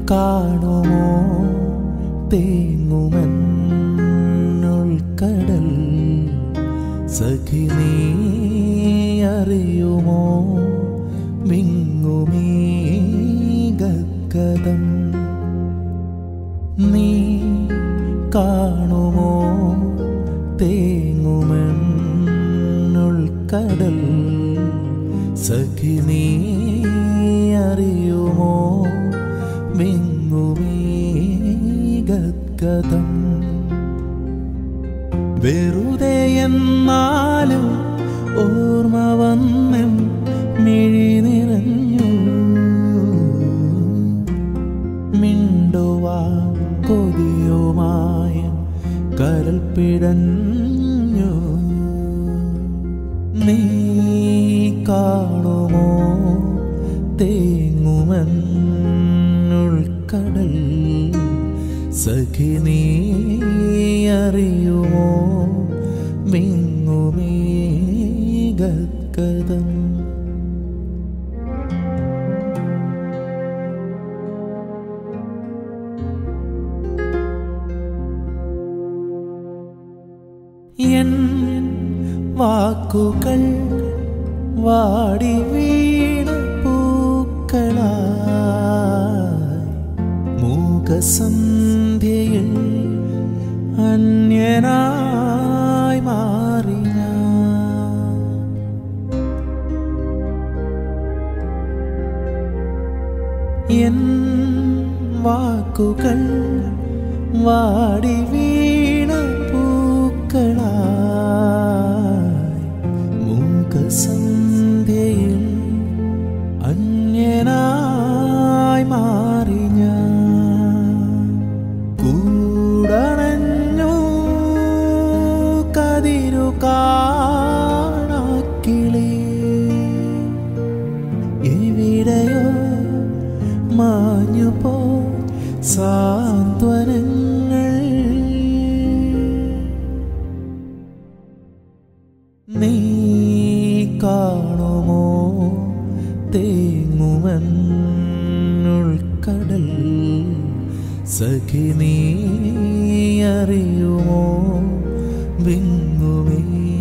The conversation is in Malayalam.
കാണുമോ തേങ്ങുമെന്നുൾക്കടൽ സഖി നീ അറിയുമോ മിങ്ങുമീ ഗദ്ഗതം നീ കാണുമോ തേങ്ങുമെന്നുൾക്കടൽ സഖി നീ അറിയുമോ മിങ്ങുമീ ഗദ്ഗതം വെറുതെ എന്നാലും ഓർമ്മ വന്നും മിഴി നിറഞ്ഞു മിണ്ടുവാ കൊതിയുമായ കരൽ പിടഞ്ഞു നീ കാണുമോ തേങ്ങുമെന്നുൾക്കടൽ സഖി നീ അറിയുമോ മിങ്ങുമീ ഗദ്ഗതം എൻ വാക്കുകൾ വാടി വീണ പൂക്കളായി മൂകസന്ധ്യയിൽ അന്യനായി മാറി ഞാൻ. എൻ വാക്കുകൾ വാടി വീണ പൂക്കളായി മൂകസന്ധ്യയിൽ അന്യനായി മാറി ഞാൻ കൂടണഞ്ഞു കതിരു കാണാക്കിളി എവിടെയോ മാഞ്ഞു പോ സാന്ത്വനങ്ങൾ നീ കാണുമോ തേങ്ങുമെന്നുൾക്കടൽ സഖി നീ അറിയുമോ വിങ്ങുമേ